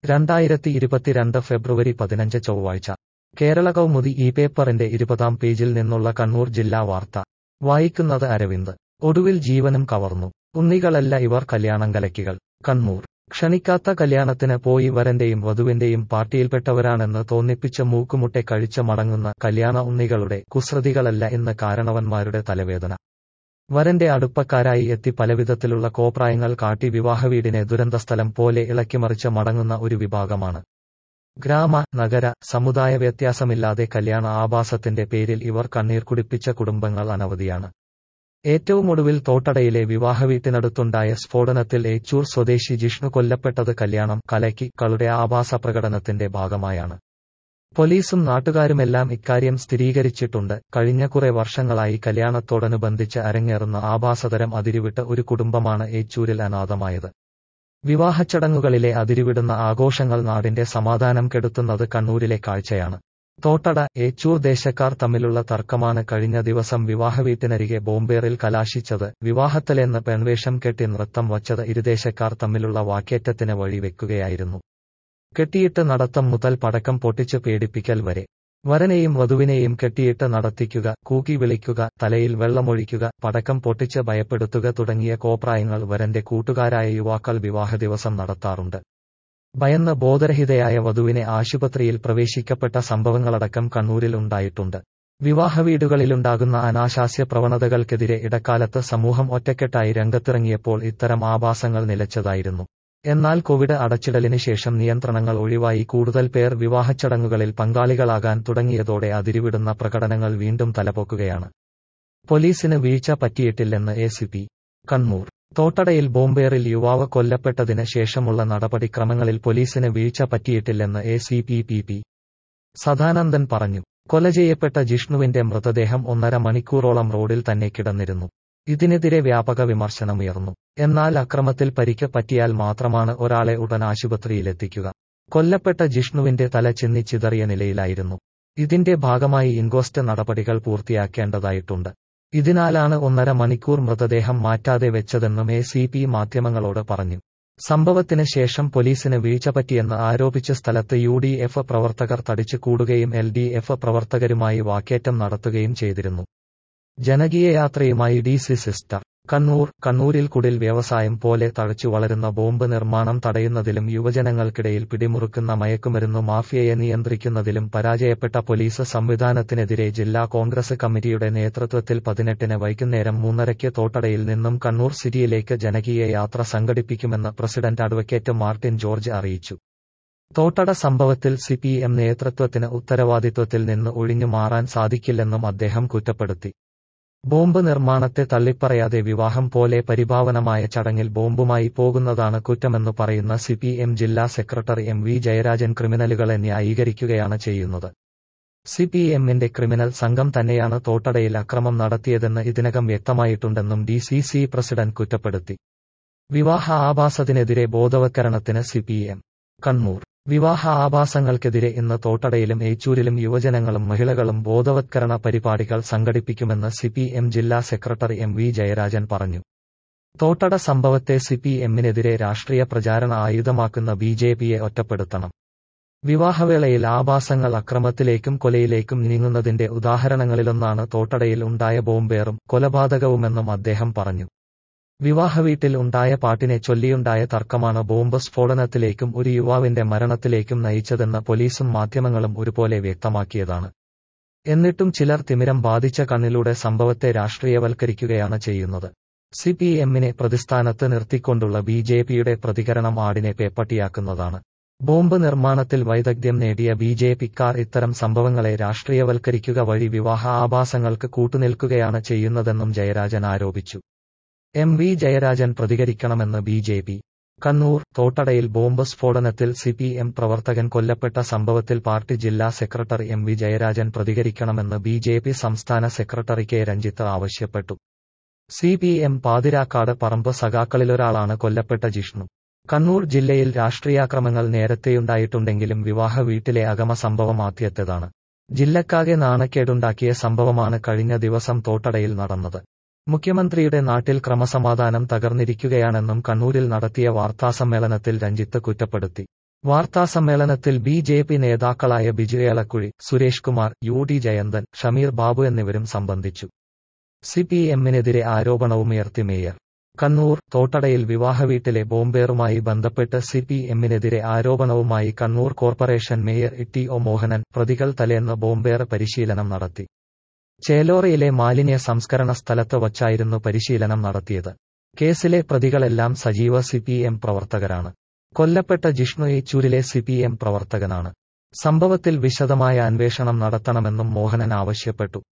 രണ്ടായിരത്തി ഇരുപത്തിരണ്ട് ഫെബ്രുവരി പതിനഞ്ച് ചൊവ്വാഴ്ച കേരള കൗമുദി ഈ പേപ്പറിന്റെ ഇരുപതാം പേജിൽ നിന്നുള്ള കണ്ണൂർ ജില്ലാ വാർത്ത വായിക്കുന്നത് അരവിന്ദ് ഒടുവിൽ ജീവനും കവർന്നു ഉണ്ണികളല്ല ഇവർ കല്യാണം കലക്കികൾ കണ്ണൂർ ക്ഷണിക്കാത്ത കല്യാണത്തിന് പോയി വരന്റെയും വധുവിന്റെയും പാർട്ടിയിൽപ്പെട്ടവരാണെന്ന് തോന്നിപ്പിച്ച് മൂക്കുമുട്ടെ കഴിച്ച് മടങ്ങുന്ന കല്യാണ ഉണ്ണികളുടെ കുസൃതികളല്ല ഇന്ന് കാരണവന്മാരുടെ തലവേദന വരന്റെ അടുപ്പക്കാരായി എത്തി പലവിധത്തിലുള്ള കോപ്രായങ്ങൾ കാട്ടി വിവാഹവീടിനെ ദുരന്തസ്ഥലം പോലെ ഇളക്കിമറിച്ച് മടങ്ങുന്ന ഒരു വിഭാഗമാണ് ഗ്രാമ നഗര സമുദായ വ്യത്യാസമില്ലാതെ കല്യാണ ആഭാസത്തിന്റെ പേരിൽ ഇവർ കണ്ണീർ കുടിപ്പിച്ച കുടുംബങ്ങൾ അനവധിയാണ് ഏറ്റവും ഒടുവിൽ തോട്ടടയിലെ വിവാഹവീട്ടിനടുത്തുണ്ടായ സ്ഫോടനത്തിൽ ഏച്ചൂർ സ്വദേശി ജിഷ്ണു കൊല്ലപ്പെട്ടത് കല്യാണം കലക്കി കളുടെ ആഭാസ പ്രകടനത്തിന്റെ ഭാഗമായാണ് പോലീസും നാട്ടുകാരുമെല്ലാം ഇക്കാര്യം സ്ഥിരീകരിച്ചിട്ടുണ്ട് കഴിഞ്ഞ കുറെ വർഷങ്ങളായി കല്യാണത്തോടനുബന്ധിച്ച് അരങ്ങേറുന്ന ആഭാസതരം അതിരുവിട്ട ഒരു കുടുംബമാണ് ഏച്ചൂരിൽ അനാഥമായത് വിവാഹച്ചടങ്ങുകളിലെ അതിരുവിടുന്ന ആഘോഷങ്ങൾ നാടിന്റെ സമാധാനം കെടുത്തുന്നത് കണ്ണൂരിലെ കാഴ്ചയാണ് തോട്ടട ഏച്ചൂർ ദേശക്കാർ തമ്മിലുള്ള തർക്കമാണ് കഴിഞ്ഞ ദിവസം വിവാഹവീട്ടിനരികെ ബോംബേറിൽ കലാശിച്ചത് വിവാഹത്തിലെന്ന് പെൺവേഷം കെട്ടി നൃത്തം വച്ചത് ഇരുദേശക്കാർ തമ്മിലുള്ള വാക്കേറ്റത്തിന് വഴിവെക്കുകയായിരുന്നു കെട്ടിയിട്ട് നടത്തം മുതൽ പടക്കം പൊട്ടിച്ച് പേടിപ്പിക്കൽ വരെ വരനെയും വധുവിനെയും കെട്ടിയിട്ട് നടത്തിക്കുക കൂക്കി വിളിക്കുക തലയിൽ വെള്ളമൊഴിക്കുക പടക്കം പൊട്ടിച്ച് ഭയപ്പെടുത്തുക തുടങ്ങിയ കോപ്രായങ്ങൾ വരന്റെ കൂട്ടുകാരായ യുവാക്കൾ വിവാഹ ദിവസം നടത്താറുണ്ട് ഭയന്ന് ബോധരഹിതയായ വധുവിനെ ആശുപത്രിയിൽ പ്രവേശിക്കപ്പെട്ട സംഭവങ്ങളടക്കം കണ്ണൂരിൽ ഉണ്ടായിട്ടുണ്ട് വിവാഹവീടുകളിലുണ്ടാകുന്ന അനാശാസ്യ പ്രവണതകൾക്കെതിരെ ഇടക്കാലത്ത് സമൂഹം ഒറ്റക്കെട്ടായി രംഗത്തിറങ്ങിയപ്പോൾ ഇത്തരം ആഭാസങ്ങൾ നിലച്ചതായിരുന്നു എന്നാൽ കോവിഡ് അടച്ചിടലിന് ശേഷം നിയന്ത്രണങ്ങൾ ഒഴിവായി കൂടുതൽ പേർ വിവാഹച്ചടങ്ങുകളിൽ പങ്കാളികളാകാൻ തുടങ്ങിയതോടെ അതിരുവിടുന്ന പ്രകടനങ്ങൾ വീണ്ടും തലപൊക്കുകയാണ് പോലീസിന് വീഴ്ച പറ്റിയിട്ടില്ലെന്ന് എ സി പി കണ്ണൂർ തോട്ടടയിൽ ബോംബേറിൽ യുവാവ് കൊല്ലപ്പെട്ടതിന് ശേഷമുള്ള നടപടിക്രമങ്ങളിൽ പോലീസിന് വീഴ്ച പറ്റിയിട്ടില്ലെന്ന് A C P P P Sadanandan പറഞ്ഞു കൊല ചെയ്യപ്പെട്ട ജിഷ്ണുവിന്റെ മൃതദേഹം ഒന്നര മണിക്കൂറോളം റോഡിൽ തന്നെ കിടന്നിരുന്നു ഇതിനെതിരെ വ്യാപക വിമർശനമുയർന്നു എന്നാൽ അക്രമത്തിൽ പരിക്ക് പറ്റിയാൽ മാത്രമാണ് ഒരാളെ ഉടൻ ആശുപത്രിയിലെത്തിക്കുക കൊല്ലപ്പെട്ട ജിഷ്ണുവിന്റെ തല ചിന്നി ചിതറിയ നിലയിലായിരുന്നു ഇതിന്റെ ഭാഗമായി ഇൻക്വസ്റ്റ് നടപടികൾ പൂർത്തിയാക്കേണ്ടതായിട്ടുണ്ട് ഇതിനാലാണ് ഒന്നര മണിക്കൂർ മൃതദേഹം മാറ്റാതെ വെച്ചതെന്നും എ സി പി മാധ്യമങ്ങളോട് പറഞ്ഞു സംഭവത്തിന് ശേഷം പോലീസിന് വീഴ്ച പറ്റിയെന്ന് ആരോപിച്ച സ്ഥലത്ത് യു ഡി എഫ് പ്രവർത്തകർ തടിച്ചു കൂടുകയും എൽ ഡി എഫ് പ്രവർത്തകരുമായി വാക്കേറ്റം നടത്തുകയും ചെയ്തിരുന്നു ജനകീയ യാത്രയുമായി ഡി സി സിസ്റ്റർ കണ്ണൂർ കണ്ണൂരിൽ കുടിൽ വ്യവസായം പോലെ തഴച്ചു വളരുന്ന ബോംബ് നിർമ്മാണം തടയുന്നതിലും യുവജനങ്ങൾക്കിടയിൽ പിടിമുറുക്കുന്ന മയക്കുമരുന്നു മാഫിയയെ നിയന്ത്രിക്കുന്നതിലും പരാജയപ്പെട്ട പോലീസ് സംവിധാനത്തിനെതിരെ ജില്ലാ കോൺഗ്രസ് കമ്മിറ്റിയുടെ നേതൃത്വത്തിൽ പതിനെട്ടിന് വൈകുന്നേരം മൂന്നരയ്ക്ക് തോട്ടടയിൽ നിന്നും കണ്ണൂർ സിറ്റിയിലേക്ക് ജനകീയ യാത്ര സംഘടിപ്പിക്കുമെന്ന് പ്രസിഡന്റ് അഡ്വക്കേറ്റ് മാർട്ടിൻ ജോർജ് അറിയിച്ചു തോട്ടട സംഭവത്തിൽ സിപിഎം നേതൃത്വത്തിന് ഉത്തരവാദിത്വത്തിൽ നിന്ന് ഒഴിഞ്ഞു മാറാൻ സാധിക്കില്ലെന്നും അദ്ദേഹം കുറ്റപ്പെടുത്തി ബോംബ് നിർമ്മാണത്തെ തള്ളിപ്പറയാതെ വിവാഹം പോലെ പരിഭാവനമായ ചടങ്ങിൽ ബോംബുമായി പോകുന്നതാണ് കുറ്റമെന്ന് പറയുന്ന സിപിഎം ജില്ലാ സെക്രട്ടറി എം വി ജയരാജൻ ക്രിമിനലുകളെ ന്യായീകരിക്കുകയാണ് ചെയ്യുന്നത് സിപിഎമ്മിന്റെ ക്രിമിനൽ സംഘം തന്നെയാണ് തോട്ടടയിൽ അക്രമം നടത്തിയതെന്ന് ഇതിനകം വ്യക്തമായിട്ടുണ്ടെന്നും ഡി സി സി പ്രസിഡന്റ് കുറ്റപ്പെടുത്തി വിവാഹ ആഭാസത്തിനെതിരെ ബോധവത്കരണത്തിന് സിപിഎം കണ്ണൂർ വിവാഹ ആഭാസങ്ങൾക്കെതിരെ ഇന്ന് തോട്ടടയിലും ഏച്ചൂരിലും യുവജനങ്ങളും മഹിളകളും ബോധവത്കരണ പരിപാടികൾ സംഘടിപ്പിക്കുമെന്ന് സിപിഎം ജില്ലാ സെക്രട്ടറി എം വി ജയരാജൻ പറഞ്ഞു തോട്ടട സംഭവത്തെ സിപിഎമ്മിനെതിരെ രാഷ്ട്രീയ പ്രചാരണ ആയുധമാക്കുന്ന ബി ജെ പിയെ ഒറ്റപ്പെടുത്തണം വിവാഹവേളയിൽ ആഭാസങ്ങൾ അക്രമത്തിലേക്കും കൊലയിലേക്കും നീങ്ങുന്നതിന്റെ ഉദാഹരണങ്ങളിലൊന്നാണ് തോട്ടടയിൽ ഉണ്ടായ ബോംബേറും കൊലപാതകവുമെന്നും അദ്ദേഹം പറഞ്ഞു വിവാഹവീട്ടിൽ ഉണ്ടായ പാട്ടിനെ ചൊല്ലിയുണ്ടായ തർക്കമാണ് ബോംബ് സ്ഫോടനത്തിലേക്കും ഒരു യുവാവിന്റെ മരണത്തിലേക്കും നയിച്ചതെന്ന് പോലീസും മാധ്യമങ്ങളും ഒരുപോലെ വ്യക്തമാക്കിയതാണ് എന്നിട്ടും ചിലർ തിമിരം ബാധിച്ച കണ്ണിലൂടെ സംഭവത്തെ രാഷ്ട്രീയവൽക്കരിക്കുകയാണ് ചെയ്യുന്നത് സിപിഎമ്മിനെ പ്രതിസ്ഥാനത്ത് നിർത്തിക്കൊണ്ടുള്ള ബി ജെ പിയുടെ പ്രതികരണം ആടിനെ പേപ്പട്ടിയാക്കുന്നതാണ് ബോംബ് നിർമ്മാണത്തിൽ വൈദഗ്ധ്യം നേടിയ ബി ജെ പിക്കാർ ഇത്തരം സംഭവങ്ങളെ രാഷ്ട്രീയവൽക്കരിക്കുക വഴി വിവാഹ ആഭാസങ്ങൾക്ക് കൂട്ടുനിൽക്കുകയാണ് ചെയ്യുന്നതെന്നും ജയരാജൻ ആരോപിച്ചു എം വി ജയരാജൻ പ്രതികരിക്കണമെന്ന് ബി ജെ പി കണ്ണൂർ തോട്ടടയിൽ ബോംബ് സ്ഫോടനത്തിൽ സിപിഎം പ്രവർത്തകൻ കൊല്ലപ്പെട്ട സംഭവത്തിൽ പാർട്ടി ജില്ലാ സെക്രട്ടറി എം വി ജയരാജൻ പ്രതികരിക്കണമെന്ന് ബി ജെ പി സംസ്ഥാന സെക്രട്ടറി കെ രഞ്ജിത്ത് ആവശ്യപ്പെട്ടു സിപിഎം പാതിരാക്കാട് പറമ്പ് സഖാക്കളിലൊരാളാണ് കൊല്ലപ്പെട്ട ജിഷ്ണു കണ്ണൂർ ജില്ലയിൽ രാഷ്ട്രീയാക്രമങ്ങൾ നേരത്തെയുണ്ടായിട്ടുണ്ടെങ്കിലും വിവാഹ വീട്ടിലെ അഗമ സംഭവം ആദ്യത്തേതാണ് ജില്ലക്കാകെ നാണക്കേടുണ്ടാക്കിയ സംഭവമാണ് കഴിഞ്ഞ ദിവസം തോട്ടടയിൽ നടന്നത് മുഖ്യമന്ത്രിയുടെ നാട്ടിൽ ക്രമസമാധാനം തകർന്നിരിക്കുകയാണെന്നും കണ്ണൂരിൽ നടത്തിയ വാർത്താസമ്മേളനത്തിൽ രഞ്ജിത്ത് കുറ്റപ്പെടുത്തി വാർത്താസമ്മേളനത്തിൽ ബി ജെ പി നേതാക്കളായ ബിജു ഏളക്കുഴി സുരേഷ് കുമാർ യു ഡി ജയന്തൻ ഷമീർ ബാബു എന്നിവരും സംബന്ധിച്ചു സി പി എമ്മിനെതിരെ ആരോപണവുമുയർത്തി മേയർ കണ്ണൂർ തോട്ടടയിൽ വിവാഹവീട്ടിലെ ബോംബേറുമായി ബന്ധപ്പെട്ട് സി പി എമ്മിനെതിരെ ആരോപണവുമായി Kannur corporation mayor T O Mohanan പ്രതികൾ തലേന്ന് ബോംബേറ് പരിശീലനം നടത്തി ചേലോറയിലെ മാലിന്യ സംസ്കരണ സ്ഥലത്ത് വച്ചായിരുന്നു പരിശീലനം നടത്തിയത് കേസിലെ പ്രതികളെല്ലാം സജീവ സി പി എം പ്രവർത്തകരാണ് കൊല്ലപ്പെട്ട ജിഷ്ണു യേച്ചൂരിലെ സി പി എം പ്രവർത്തകനാണ് സംഭവത്തിൽ വിശദമായ അന്വേഷണം നടത്തണമെന്നും മോഹനൻ ആവശ്യപ്പെട്ടു